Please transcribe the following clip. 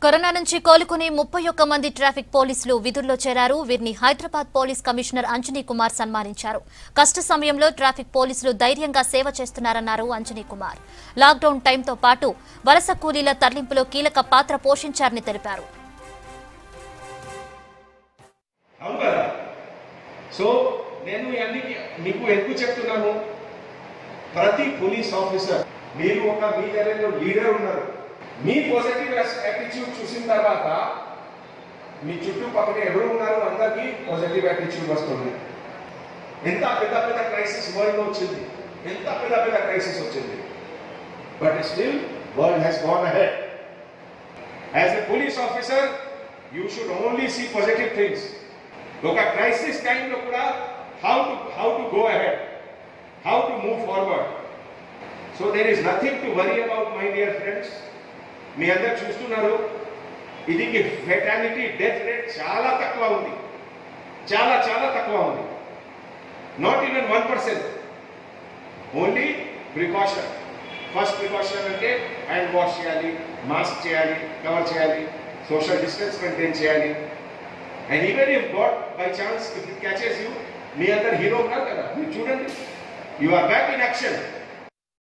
corona నుంచి కోలుకుని ముప్పై ఒక్క మంది ట్రాఫిక్ పోలీసులు విధుల్లో చేరారు వీరిని హైదరాబాద్ పోలీస్ కమిషనర్ అంజనీ కుమార్ సన్మానించారు కష్ట సమయంలో ట్రాఫిక్ పోలీసులు ధైర్యంగా సేవ చేస్తున్నారన్నారు అంజనీ కుమార్ లాక్డౌన్ టైంతో పాటు వలస కూలీల తరలింపులో కీలక పాత్ర పోషించారని తెలిపారు అవును కదా సో నేను ఇవన్నీ మీకు ఎందుకు చెప్తున్నాను ప్రతి పోలీస్ ఆఫీసర్ మీరు ఒక మీ ఏరియాలో లీడర్ ఉన్నారు మీ పాజిటివ్ యాటిట్యూడ్ చూసిన తర్వాత మీ చుట్టుపక్కల ఎవరు ఉన్నారు అందరికీ పాజిటివ్ యాటిట్యూడ్ వస్తుంది ఎంత పెద్ద పెద్ద క్రైసిస్ వరల్డ్ వచ్చింది ఎంత పెద్ద పెద్ద క్రైసిస్ వచ్చింది but still world has gone ahead as a police officer you should only see positive things ఒక క్రైసిస్ టైంలో కూడా how to how to go ahead how to move forward so there is nothing to worry about my dear friends మీ అందరు చూస్తున్నారు ఇది fatality death rate చాలా తక్కువ ఉంది చాలా చాలా తక్కువ ఉంది not even one percent only precaution first precaution అంటే హ్యాండ్ వాష్ చేయాలి మాస్క్ చేయాలి కవర్ చేయాలి సోషల్ డిస్టెన్స్ మెయింటైన్ చేయాలి and even if God by chance if it catches you మీ అందరు హీరో ఉన్నారు కదా మీరు చూడండి you are back in action